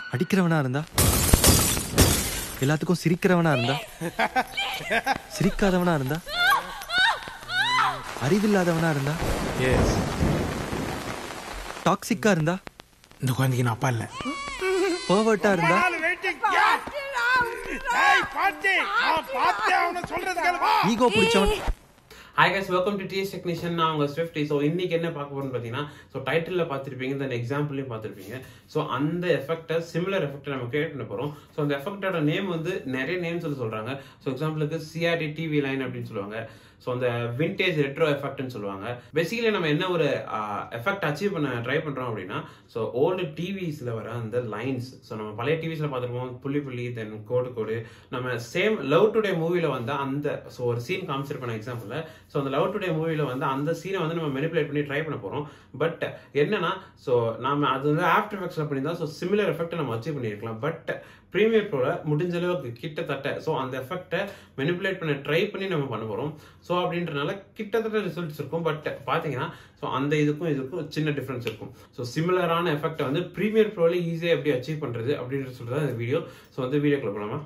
அடிக்கிறவனா இருந்தா எல்லாத்துக்கும் சிரிக்கிறவனா இருந்தா சிரிக்காதவனா இருந்தா அறிவில்லாதவனா இருந்தா எஸ் டாக்ஸிக்கா இருந்தா இந்த குழந்தைக்கு நான் அப்பா இல்லை பர்வர்ட்டா இருந்தா ஈகோ பிடிச்சவன் hi guys welcome to DS technician நான் உங்கள் ஸ்விஃப்டி ஸோ இன்னைக்கு என்ன பார்க்க போறோம்னு பார்த்தீங்கன்னா ஸோ டைட்டிலில் பார்த்துருப்பீங்க தென் எக்ஸாம்பிளையும் பார்த்துருப்பீங்க ஸோ அந்த எஃபெக்டை சிமிலர் எஃபெக்ட்டை நம்ம கிரியேட் பண்ண போகிறோம் ஸோ அந்த எஃபெக்டோட நேம் வந்து நிறைய நேம் சொல்லி சொல்கிறாங்க ஸோ எக்ஸாம்பிளுக்கு சிஆர்டி டிவி லைன் அப்படின்னு சொல்லுவாங்க ஸோ அந்த விண்டேஜ் ரெட்ரோ எஃபெக்ட்னு சொல்லுவாங்க பேசிக்கலி நம்ம என்ன ஒரு எஃபெக்ட் அச்சீவ் பண்ண ட்ரை பண்ணுறோம் அப்படின்னா ஸோ ஓல்டு டிவிஸில் வர அந்த லைன்ஸ் ஸோ நம்ம பழைய டிவிஸில் பார்த்துருப்போம் புள்ளி புள்ளி தென் கோடு கோடு நம்ம சேம் லவ் டுடே மூவியில் வந்து அந்த ஸோ ஒரு சீன் காமிச்சிருப்பேன் எக்ஸாம்பிளில் ஸோ அந்த லவ் டுடே மூவியில் வந்து அந்த சீனை வந்து நம்ம மெனிப்புலேட் பண்ணி ட்ரை பண்ண போகிறோம் பட் என்னன்னா ஸோ நம்ம அது வந்து ஆஃப்டர் எஃபெக்ட்ஸில் பண்ணியிருந்தா ஸோ சிமிலர் எஃபெக்ட்டை நம்ம அச்சீவ் பண்ணியிருக்கலாம் பட் ப்ரீமியர் ப்ரோவில் முடிஞ்ச அளவுக்கு கிட்டத்தட்ட ஸோ அந்த எஃபெக்ட்டை மெனிப்புலேட் பண்ண ட்ரை பண்ணி நம்ம பண்ண போகிறோம் ஸோ அப்படின்றனால கிட்டத்தட்ட ரிசல்ட்ஸ் இருக்கும் பட் பார்த்தீங்கன்னா ஸோ அந்த இதுக்கும் இதுக்கும் சின்ன டிஃப்ரென்ஸ் இருக்கும் ஸோ சிமிலரான எஃபெக்ட்டை வந்து ப்ரீமியர் ப்ரோவில் ஈஸியாக எப்படி அச்சீவ் பண்ணுறது அப்படின்றது சொல்லிட்டு தான் இந்த வீடியோ ஸோ வந்து வீடியோக்குள்ள போகலாமா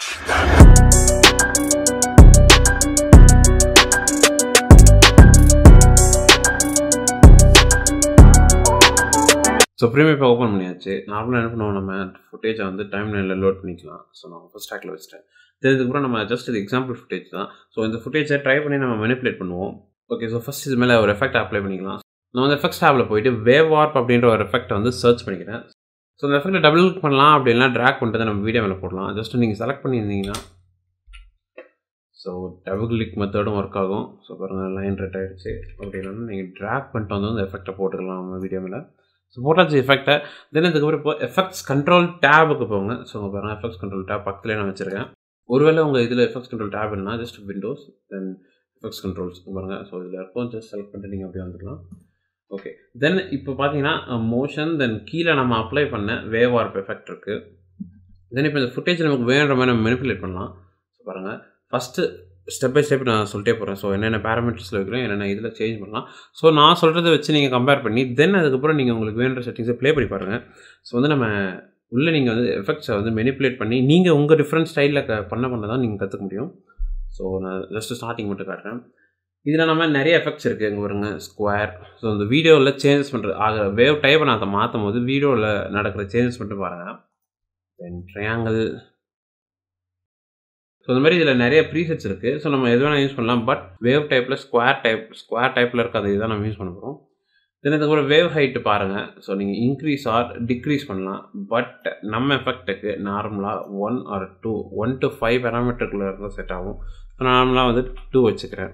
ஸோ ப்ரீமியம் இப்போ ஓப்பன் பண்ணியாச்சு நார்மலாக என்ன பண்ணுவோம் நம்ம ஃபுட்டேஜை வந்து டைம் லைனில் லோட் பண்ணிக்கலாம் ஸோ நான் ஃபஸ்ட் ட்ராக்ல வச்சுட்டேன் இதுக்கப்புறம் நம்ம ஜஸ்ட் இது எக்ஸாம்பிள் ஃபுட்டேஜ் தான் ஸோ இந்த ஃபுட்டேஜை ட்ரை பண்ணி நம்ம மெனிப்புலேட் பண்ணுவோம் ஓகே ஸோ ஃபஸ்ட் இது மேலே ஒரு எஃபெக்ட் அப்ளை பண்ணிக்கலாம் நான் வந்து எஃபெக்ட் டேபில் போயிட்டு வேவ் வார்ப் அப்படின்ற ஒரு எஃபெக்ட் வந்து சர்ச் பண்ணிக்கிறேன் ஸோ இந்த எஃபெக்ட்டை டபுள் கிளிக் பண்ணலாம் அப்படின்னா ட்ராக் பண்ணிட்டு நம்ம வீடியோ மேலே போடலாம் ஜஸ்ட் நீங்கள் செலக்ட் பண்ணியிருந்தீங்கன்னா ஸோ டபுள் கிளிக் மெத்தடும் ஒர்க் ஆகும் ஸோ பாருங்கள் லைன் ரெட் ஆகிடுச்சு அப்படின்னா நீங்கள் ட்ராக் பண்ணிட்டு வந்து அந்த எஃபெக்ட்டை போட்டுக்கலாம் நம்ம வீடியோ மேலே ஸோ போட்டாச்சு எஃபெக்ட்டை தென் இதுக்கப்புறம் இப்போ எஃபெக்ட்ஸ் கண்ட்ரோல் டேபுக்கு போங்க ஸோ உங்கள் பாருங்கள் எஃபெக்ட்ஸ் கண்ட்ரோல் டேப் பக்கத்துலேயே நான் வச்சுருக்கேன் ஒருவேளை உங்கள் இதில் எஃபெக்ட்ஸ் கண்ட்ரோல் டேப் இல்லைனா just windows then effects controls பாருங்கள் ஸோ இதில் இருக்கும் ஜஸ்ட் செலக்ட் பண்ணிட்டு நீங்கள் அப்படியே வந்துடலாம் ஓகே தென் இப்போ பார்த்தீங்கன்னா மோஷன் தென் கீழே நம்ம அப்ளை பண்ண வேவ் வார்ப் எஃபெக்ட் இருக்குது தென் இப்போ இந்த ஃபுட்டேஜ் நமக்கு வேணுற மாதிரி நம்ம மெனிப்புலேட் பண்ணலாம் ஸோ பாருங்கள் ஃபஸ்ட்டு ஸ்டெப் பை ஸ்டெப் நான் சொல்லிட்டே போகிறேன் ஸோ என்னென்ன பேராமீட்டர்ஸில் வைக்கிறோம் என்னென்ன இதில் சேஞ்ச் பண்ணலாம் ஸோ நான் சொல்கிறத வச்சு நீங்கள் கம்பேர் பண்ணி தென் அதுக்கப்புறம் நீங்கள் உங்களுக்கு வேணுன்ற செட்டிங்ஸை ப்ளே பண்ணி பாருங்கள் ஸோ வந்து நம்ம உள்ளே நீங்கள் வந்து எஃபெக்ட்ஸை வந்து மெனிப்புலேட் பண்ணி நீங்கள் உங்கள் டிஃப்ரெண்ட் ஸ்டைலில் க பண்ண பண்ண தான் நீங்கள் கற்றுக்க முடியும் ஸோ நான் ஜஸ்ட் ஸ்டார்டிங் மட்டும் காட்டுறேன் இதில் நம்ம நிறைய எஃபெக்ட்ஸ் இருக்குது இங்கே வருங்க ஸ்கொயர் ஸோ இந்த வீடியோவில் சேஞ்சஸ் பண்ணுறது ஆக வேவ் டைப்பை நான் அதை மாற்றும் போது வீடியோவில் நடக்கிற சேஞ்சஸ் மட்டும் பாருங்கள் தென் ட்ரையாங்கிள் ஸோ இந்த மாதிரி இதில் நிறைய ப்ரீசெட்ஸ் இருக்குது ஸோ நம்ம எது வேணால் யூஸ் பண்ணலாம் பட் வேவ் டைப்பில் ஸ்கொயர் டைப் ஸ்கொயர் டைப்பில் இருக்க அதை இதுதான் நம்ம யூஸ் பண்ண போகிறோம் தென் இதுக்கப்புறம் வேவ் ஹைட்டு பாருங்கள் ஸோ நீங்கள் இன்க்ரீஸ் ஆர் டிக்ரீஸ் பண்ணலாம் பட் நம்ம எஃபெக்ட்டுக்கு நார்மலாக one or two one to five பேராமீட்டருக்குள்ளே இருந்தால் செட் ஆகும் ஸோ நார்மலாக வந்து டூ வச்சுக்கிறேன்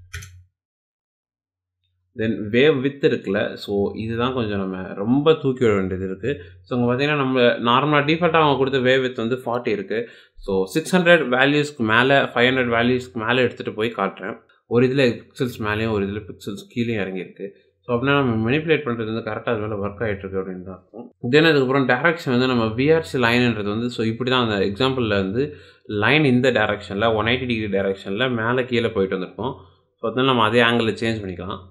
தென் வேவ் வித் இருக்குல்ல ஸோ இதுதான் கொஞ்சம் நம்ம ரொம்ப தூக்கி விட வேண்டியது இருக்குது ஸோ இங்கே பார்த்தீங்கன்னா நம்ம நார்மலாக டிஃபால்ட்டாக அவங்க கொடுத்த வேவ் வித் வந்து ஃபார்ட்டி இருக்குது ஸோ சிக்ஸ் ஹண்ட்ரட் வேல்யூஸ்க்கு மேலே ஃபைவ் ஹண்ட்ரட் வேல்யூஸ்க்கு மேலே எடுத்துகிட்டு போய் காட்டுறேன் ஒரு இதில் பிக்சல்ஸ் மேலேயும் ஒரு இதில் பிக்சல்ஸ் கீழேயும் இறங்கியிருக்கு ஸோ அப்படின்னா நம்ம மெனிப்புலேட் பண்ணுறது வந்து கரெக்டாக அது மேலே ஒர்க் ஆகிட்டு இருக்கு அப்படின்னு தான் இருக்கும் தென் அதுக்கப்புறம் டேரக்ஷன் வந்து நம்ம விஆர்சி லைன்ன்றது வந்து ஸோ இப்படி தான் அந்த எக்ஸாம்பிளில் வந்து லைன் இந்த டேரக்ஷனில் ஒன் எயிட்டி டிகிரி டேரக்ஷனில் மேலே கீழே போயிட்டு வந்திருக்கோம் ஸோ அதனால நம்ம அதே ஆங்கிளில் சேஞ்ச் பண்ணிக்கலாம்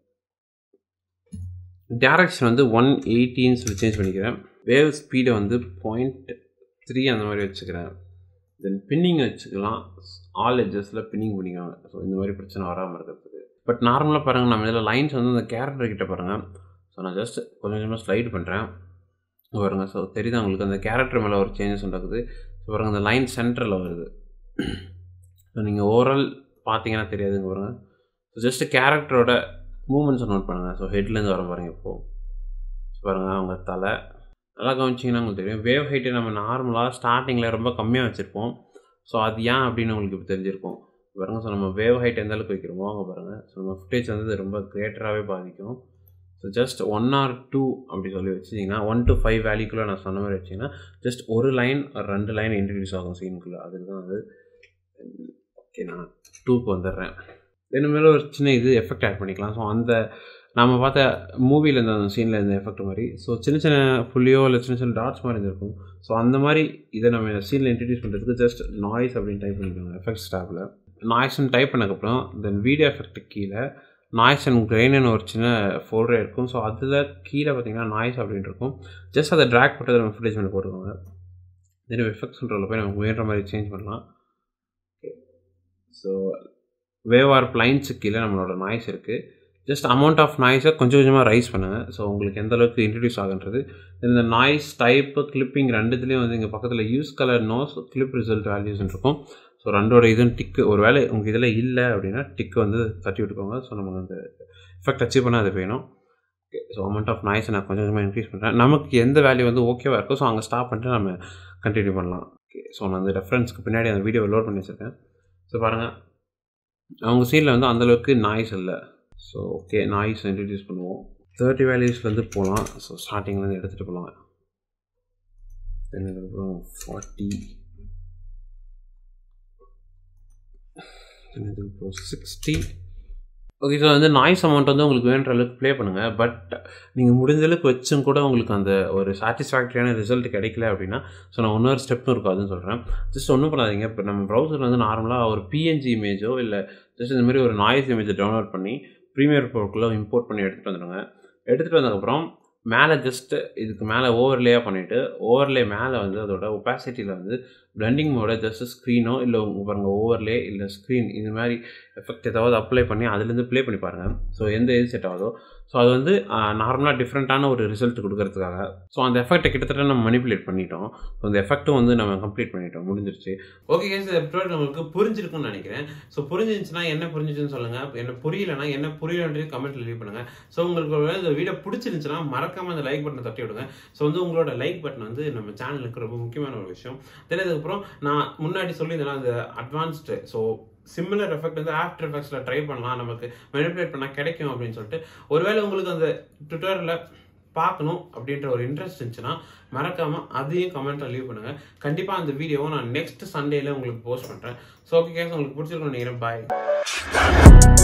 டேரக்ஷன் வந்து ஒன் எயிட்டின்னு சொல்லி சேஞ்ச் பண்ணிக்கிறேன் வேவ் ஸ்பீடை வந்து பாயிண்ட் த்ரீ அந்த மாதிரி வச்சுக்கிறேன் தென் பின்னிங் வச்சுக்கலாம் ஆல் எட்ஜஸில் பின்னிங் பண்ணிக்கலாம் ஸோ இந்த மாதிரி பிரச்சனை வராமல் இருக்கிறதுக்கு பட் நார்மலாக பாருங்கள் நம்ம இதில் லைன்ஸ் வந்து அந்த கேரக்டர் கிட்ட பாருங்கள் ஸோ நான் ஜஸ்ட் கொஞ்சம் கொஞ்சமாக ஸ்லைடு பண்ணுறேன் பாருங்க ஸோ தெரியுது உங்களுக்கு அந்த கேரக்டர் மேலே ஒரு சேஞ்சஸ் நடக்குது ஸோ பாருங்கள் அந்த லைன் சென்டரில் வருது ஸோ நீங்கள் ஓவரால் பார்த்தீங்கன்னா தெரியாதுங்க பாருங்கள் ஸோ ஜஸ்ட்டு கேரக்டரோட மூமெண்ட்ஸை நோட் பண்ணுங்கள் ஸோ ஹெட்லேருந்து வர பாருங்க இப்போது ஸோ பாருங்கள் அவங்க தலை நல்லா கவனிச்சிங்கன்னா உங்களுக்கு தெரியும் வேவ் ஹைட்டை நம்ம நார்மலாக ஸ்டார்டிங்கில் ரொம்ப கம்மியாக வச்சுருப்போம் ஸோ அது ஏன் அப்படின்னு உங்களுக்கு இப்போ தெரிஞ்சிருக்கும் பாருங்கள் ஸோ நம்ம வேவ் ஹைட் எந்த அளவுக்கு வைக்கிறோமோ அவங்க பாருங்கள் ஸோ நம்ம ஃபுட்டேஜ் வந்து ரொம்ப கிரேட்டராகவே பாதிக்கும் so just one or two அப்படி சொல்லி வச்சிங்கன்னா ஒன் டு ஃபைவ் வேல்யூக்குள்ளே நான் சொன்ன மாதிரி வச்சிங்கன்னா ஜஸ்ட் ஒரு லைன் ரெண்டு லைன் இன்ட்ரடியூஸ் ஆகும் சீனுக்குள்ளே அதுக்கு தான் அது ஓகே நான் டூக்கு வந்துடுறேன் தென் மேலே ஒரு சின்ன இது எஃபெக்ட் ஆட் பண்ணிக்கலாம் ஸோ அந்த நம்ம பார்த்த மூவியில் இருந்த அந்த சீனில் இருந்த எஃபெக்ட் மாதிரி ஸோ சின்ன சின்ன புள்ளியோ இல்லை சின்ன சின்ன டாட்ஸ் மாதிரி இருந்திருக்கும் ஸோ அந்த மாதிரி இதை நம்ம சீனில் இன்ட்ரடியூஸ் பண்ணுறதுக்கு ஜஸ்ட் நாய்ஸ் அப்படின்னு டைப் பண்ணிக்கோங்க எஃபெக்ட்ஸ் டேப்பில் நாய்ஸ்னு டைப் பண்ணக்கப்புறம் தென் வீடியோ எஃபெக்ட் கீழே நாய்ஸ் அண்ட் கிரெயின்னு ஒரு சின்ன ஃபோல்டர் இருக்கும் ஸோ அதில் கீழே பார்த்தீங்கன்னா நாய்ஸ் அப்படின்னு இருக்கும் ஜஸ்ட் அதை ட்ராக் போட்டு நம்ம ஃபுட்டேஜ் பண்ணி போட்டுக்கோங்க தென் எஃபெக்ட்ஸ் கண்ட்ரோலில் போய் நமக்கு வேணுற மாதிரி சேஞ்ச் பண்ணலாம் ஓகே ஸோ வேவார் பிளைன்ஸுக்கு கீழே நம்மளோட நாய்ஸ் இருக்குது ஜஸ்ட் அமௌண்ட் ஆஃப் நாய்ஸை கொஞ்சம் கொஞ்சமாக ரைஸ் பண்ணுங்கள் ஸோ உங்களுக்கு எந்த அளவுக்கு இன்ட்ரடியூஸ் ஆகுன்றது இந்த நாய்ஸ் டைப்பு கிளிப்பிங் ரெண்டுத்துலேயும் வந்து இங்கே பக்கத்தில் use colour noise clip result வேல்யூஸ்னு இருக்கும் ஸோ ரெண்டோட இதுவும் டிக்கு ஒரு வேளை உங்கள் இதில் இல்லை அப்படின்னா டிக்கு வந்து தட்டி விட்டுக்கோங்க ஸோ நமக்கு அந்த எஃபெக்ட் அச்சீவ் பண்ண அது வேணும் ஓகே ஸோ அமௌண்ட் ஆஃப் நாய்ஸை நான் கொஞ்சம் கொஞ்சமாக இன்க்ரீஸ் பண்ணுறேன் நமக்கு எந்த வேல்யூ வந்து ஓகேவாக இருக்கோ ஸோ அங்கே ஸ்டாப் பண்ணிட்டு நம்ம கண்டினியூ பண்ணலாம் ஓகே ஸோ நான் அந்த ரெஃபரன்ஸ்க்கு பின்னாடி அந்த வீடியோ லோட் பண்ணி வச்சுருக்கேன் ஸோ பாருங்கள் அவங்க சீனில் வந்து அந்தளவுக்கு நாய்ஸ் இல்லை ஸோ ஓகே நாய்ஸ் இன்ட்ரடியூஸ் பண்ணுவோம் தேர்ட்டி வேல்யூஸ்லேருந்து போகலாம் ஸோ ஸ்டார்டிங்லேருந்து எடுத்துகிட்டு போகலாம் தென் இதுக்கப்புறம் ஃபார்ட்டி தென் இதுக்கப்புறம் சிக்ஸ்டி ஓகே ஸோ வந்து நாய்ஸ் அமௌண்ட் வந்து உங்களுக்கு வேணுன்ற அளவுக்கு ப்ளே பண்ணுங்கள் பட் நீங்கள் முடிஞ்ச அளவுக்கு வச்சும் கூட உங்களுக்கு அந்த ஒரு சாட்டிஸ்ஃபேக்டரியான ரிசல்ட் கிடைக்கல அப்படின்னா ஸோ நான் இன்னொரு ஸ்டெப்பும் இருக்கும் அதுன்னு சொல்கிறேன் ஜஸ்ட் ஒன்றும் பண்ணாதீங்க இப்போ நம்ம ப்ரௌசர் வந்து நார்மலாக ஒரு பிஎன்ஜி இமேஜோ இல்லை ஜஸ்ட் இந்த மாதிரி ஒரு நாய்ஸ் இமேஜை டவுன்லோட் பண்ணி ப்ரீமியர் ப்ரோக்குள்ளே இம்போர்ட் பண்ணி எடுத்துகிட்டு வந்துடுங்க எடுத்துகிட்டு வந்ததுக்கப்புறம் மேலே ஜஸ்ட்டு இதுக்கு மேலே ஓவர்லேயாக பண்ணிவிட்டு ஓவர்லே மேலே வந்து அதோட ஒப்பாசிட்டியில் வந்து பிளண்டிங் மோட ஜஸ்ட் ஸ்க்ரீனோ இல்லை உங்கள் பாருங்கள் ஓவர்லே இல்லை ஸ்க்ரீன் இது மாதிரி எஃபெக்ட் ஏதாவது அப்ளை பண்ணி அதுலேருந்து ப்ளே பண்ணி பாருங்கள் ஸோ எந்த இது செட் ஆகுதோ ஸோ அது வந்து நார்மலாக டிஃப்ரெண்ட்டான ஒரு ரிசல்ட் கொடுக்கறதுக்காக ஸோ அந்த எஃபெக்ட்டை கிட்டத்தட்ட நம்ம மனிப்புலேட் பண்ணிட்டோம் ஸோ அந்த எஃபெக்ட்டும் வந்து நம்ம கம்ப்ளீட் பண்ணிட்டோம் முடிஞ்சிருச்சு ஓகே கேஸ் இந்த எபிசோட் நம்மளுக்கு புரிஞ்சிருக்கும்னு நினைக்கிறேன் ஸோ புரிஞ்சிருந்துச்சுன்னா என்ன புரிஞ்சிச்சுன்னு சொல்லுங்கள் என்ன புரியலனா என்ன புரியலன்றது கமெண்ட்டில் லீவ் பண்ணுங்கள் ஸோ உங்களுக்கு ஒரு இந்த வீடியோ பிடிச்சிருந்துச்சுன்னா மறக்காமல் அந்த லைக் பட்டனை தட்டி விடுங்க ஸோ வந்து உங்களோட லைக் பட்டன் வந்து நம்ம சேனலுக்கு ரொம்ப முக்கியமான ஒரு விஷயம் தெரிஞ்சதுக்கப்புறம் நான் முன்னாடி சொல்லியிருந்தேன் அந்த அட்வான்ஸ்டு ஸோ சிமிலர் எஃபெக்ட் வந்து ஆஃப்டர் எஃபெக்ட்ஸில் ட்ரை பண்ணலாம் நமக்கு மெனிப்புலேட் பண்ணால் கிடைக்கும் அப்படின்னு சொல்லிட்டு ஒருவேளை உங்களுக்கு அந்த ட்விட்டரில் பார்க்கணும் அப்படின்ற ஒரு இன்ட்ரெஸ்ட் இருந்துச்சுன்னா மறக்காமல் அதையும் கமெண்ட்டில் லீவ் பண்ணுங்கள் கண்டிப்பாக அந்த வீடியோவை நான் நெக்ஸ்ட் சண்டேல உங்களுக்கு போஸ்ட் பண்ணுறேன் ஸோ ஓகே கேஸ் உங்களுக்கு பிடிச்சிருக்கணும் நினைக்கிறேன் பாய்